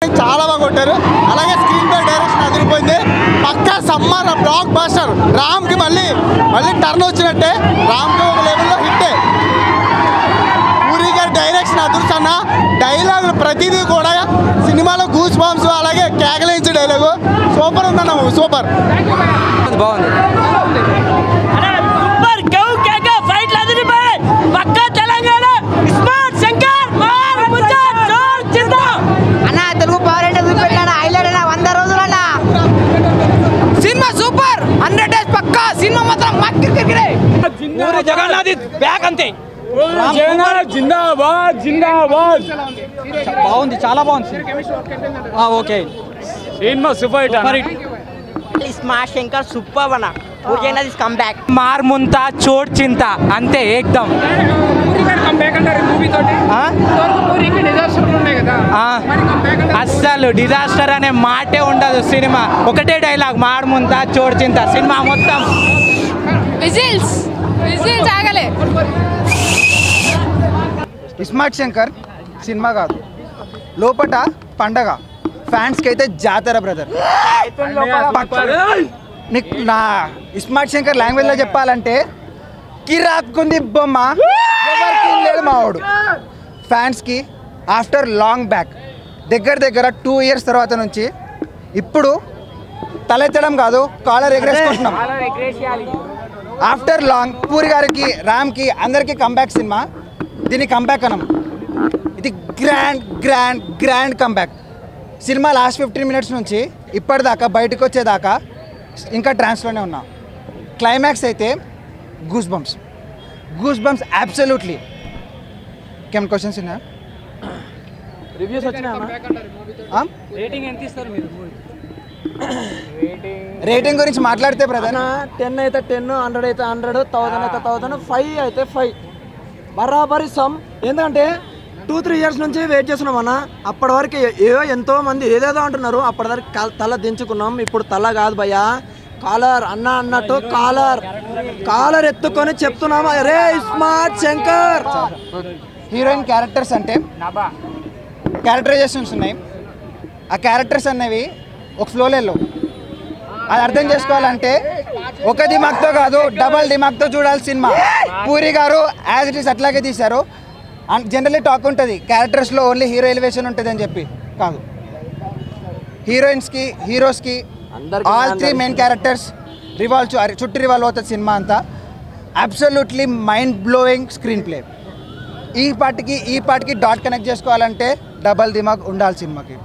అంటే చాలా బాగా కొట్టారు అలాగే స్క్రీన్ పై డైరెక్షన్ అదిరిపోయింది పక్కా సమ్మర్ బ్లాక్ బాస్టర్ రామ్కి మళ్ళీ మళ్ళీ టర్న్ వచ్చినట్టే రామ్కి ఒక లెవెల్లో హిట్టే పూరి గారి డైరెక్షన్ అదృష్టన్న డైలాగులు ప్రతిదీ కూడా సినిమాలో గూస్ బాంబ్స్ అలాగే కేకలించే డైలాగు సూపర్ ఉందన్న సూపర్ బాగుంది సూపర్ గౌ కేక ఫైట్లు అదిరిపోయాయి పక్క తెలంగాణ స్మార్ట్ శంకర్ మార్ ముచ్చా జోర్ చిందా అన్న తెలుగు పవర్ అంటే చూపెట్టాడు హైలైట్ అన్న వంద రోజులు అన్న సినిమా సూపర్ హండ్రెడ్ డేస్ పక్కా సినిమా మాత్రం మక్కి కిరికిరే ఊరి జగన్నాథ్ బ్యాక్ అంతే జిందాబాద్ జిందాబాద్ బాగుంది చాలా బాగుంది ఆ, ఓకే సినిమా సూపర్ మరి స్మార్ట్ శంకర్ సూపర్ అన్న పూజ కమ్ బ్యాక్ మార్ ముంతా చోట్ చింత అంతే ఏకదం ఆ? ఆ. అస్సలు డిజాస్టర్ అనే మాటే ఉండదు సినిమా ఒకటే డైలాగ్ మార్ ముంతా చోట్ చింత సినిమా మొత్తం విజిల్స్ విజిల్స్ ఆగలే స్మార్ట్ శంకర్ సినిమా కాదు లోపట పండగ ఫ్యాన్స్కి అయితే జాతర బ్రదర్ నీకు నా స్మార్ట్ శంకర్ లాంగ్వేజ్లో చెప్పాలంటే కిరాక్కుంది బొమ్మ ఎవరికి లేదు మావాడు ఫ్యాన్స్కి ఆఫ్టర్ లాంగ్ బ్యాక్ దగ్గర దగ్గర టూ ఇయర్స్ తర్వాత నుంచి ఇప్పుడు తలెత్తడం కాదు కాలర్ ఎగరేసుకుంటున్నాం ఆఫ్టర్ లాంగ్ పూరి గారికి రామ్కి అందరికీ కంబ్యాక్ సినిమా దీన్ని కంబ్యాక్ అనం ఇది గ్రాండ్ గ్రాండ్ గ్రాండ్ కంబ్యాక్ సినిమా లాస్ట్ ఫిఫ్టీన్ మినిట్స్ నుంచి ఇప్పటిదాకా బయటకు వచ్చేదాకా ఇంకా ట్రాన్స్లోనే ఉన్నా క్లైమాక్స్ అయితే goosebumps goosebumps absolutely కెమ్ క్వశ్చన్స్ ఉన్నాయా రివ్యూస్ వచ్చినాయా ఆ? రేటింగ్ ఎంత ఇస్తారు మీరు రేటింగ్ గురించి మాట్లాడితే బ్రదర్ టెన్ అయితే టెన్ హండ్రెడ్ అయితే హండ్రెడ్ థౌసండ్ అయితే థౌసండ్ ఫైవ్ అయితే ఫైవ్ బరాబరి సమ్ ఎందుకంటే టూ త్రీ ఇయర్స్ నుంచి వెయిట్ చేస్తున్నాం అన్న అప్పటి వరకు ఏవో ఎంతో మంది ఏదేదో అంటున్నారు అప్పటి వరకు కా- తల దించుకున్నాం ఇప్పుడు తల కాదు భయ్యా కాలర్ అన్న అన్నట్టు కాలర్ కాలర్ ఎత్తుకొని చెప్తున్నాం రే స్మార్ట్ శంకర్ హీరోయిన్ క్యారెక్టర్స్ అంటే క్యారెక్టరైజేషన్స్ ఉన్నాయి ఆ క్యారెక్టర్స్ అనేవి ఒక ఫ్లోలేలో అది అర్థం చేసుకోవాలంటే ఒక దిమాగ్తో కాదు డబల్ దిమాగ్తో చూడాలి సినిమా పూరి గారు యాజ్ ఇట్ ఈస్ అట్లాగే తీశారు అండ్ జనరల్లీ టాక్ ఉంటుంది క్యారెక్టర్స్లో ఓన్లీ హీరో ఎలివేషన్ ఉంటుంది అని చెప్పి కాదు హీరోయిన్స్కి హీరోస్కి అందరికీ ఆల్ జ్ఞానం త్రీ మెయిన్ క్యారెక్టర్స్ రివాల్వ్ చు- అరే, చుట్టూ రివాల్వ్ అవుతుంది సినిమా అంతా absolutely mind blowing screenplay ఈ పాటికి ఈ పాటికి డాట్ కనెక్ట్ చేసుకోవాలంటే డబల్ దిమాగ్ ఉండాలి సినిమాకి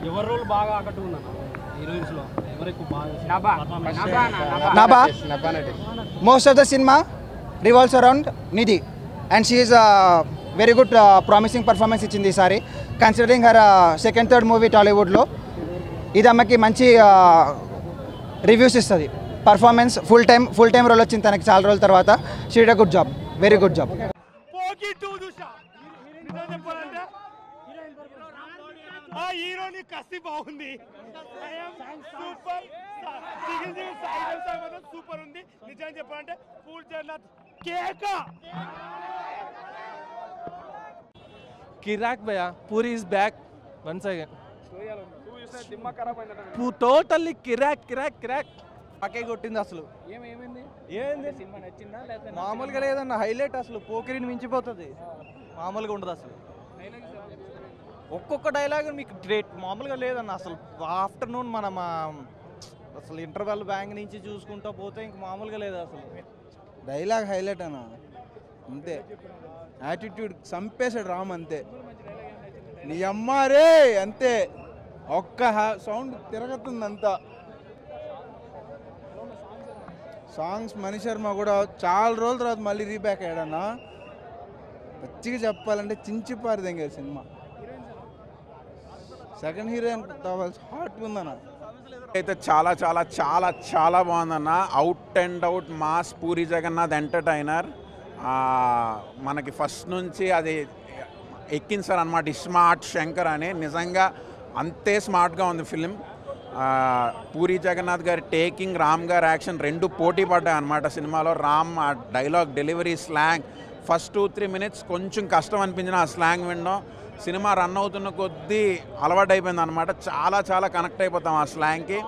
Nabha most of the cinema revolves around Nidhi and she's very good promising performance ఇచ్చింది ఈసారి considering her second third movie టాలీవుడ్లో ఇది అమ్మకి మంచి రివ్యూస్ ఇస్తుంది performance full time full time role వచ్చింది తనకి చాలా రోజుల తర్వాత she'd a good job very good job పోకి టూ చూసా నిజం చెప్పాలంటే ఆ హీరోని కసి బాగుంది సూపర్ సూపర్ ఉంది నిజం చెప్పాలంటే పూల్ జగన్నాథ్ కేక కిరాక్ భయ Puri is back once again totally కిరాక్ కిరాక్ కిరాక్ పక్కే కొట్టింది అసలు ఏమైంది సినిమా నచ్చిందా మామూలుగా లేదన్న హైలైట్ అసలు పోకిరిని మించిపోతుంది మామూలుగా ఉండదు అసలు ఒక్కొక్క డైలాగ్ మీకు గ్రేట్ మామూలుగా లేదన్న అసలు ఆఫ్టర్నూన్ మనం ఆ, అసలు ఇంటర్వెల్ బ్యాంక్ నుంచి చూసుకుంటూ పోతే ఇంక మామూలుగా లేదు అసలు డైలాగ్ హైలైట్ అన్న అంతే యాటిట్యూడ్ చంపేశాడు రామ్ అంతే నీ అమ్మారే అంతే ఒక్క సౌండ్ తిరగతుంది అంతా సాంగ్స్ మణి శర్మ కూడా చాలా రోజుల తర్వాత మళ్ళీ రీబ్యాక్ అయ్యాడన్నా పచ్చిగా చెప్పాలంటే చించిపారి దగ్గర సినిమా సెకండ్ హీరోయిన్ హాట్ ఉందన్న అయితే చాలా చాలా చాలా చాలా బాగుందన్న out and out mass Puri Jagannath entertainer మనకి ఫస్ట్ నుంచి అది ఎక్కించారు అనమాట స్మార్ట్ శంకర్ అని నిజంగా అంతే స్మార్ట్గా ఉంది ఫిలిం పూరి జగన్నాథ్ గారి టేకింగ్ రామ్ గారి యాక్షన్ రెండు పోటీ పడ్డాయి అనమాట సినిమాలో రామ్ ఆ dialogue delivery slang first two three minutes కొంచెం కష్టం అనిపించిన ఆ స్లాంగ్ వినడం సినిమా రన్ అవుతున్న కొద్దీ అలవాటు అయిపోయింది అనమాట చాలా చాలా కనెక్ట్ అయిపోతాం ఆ స్లాంగ్కి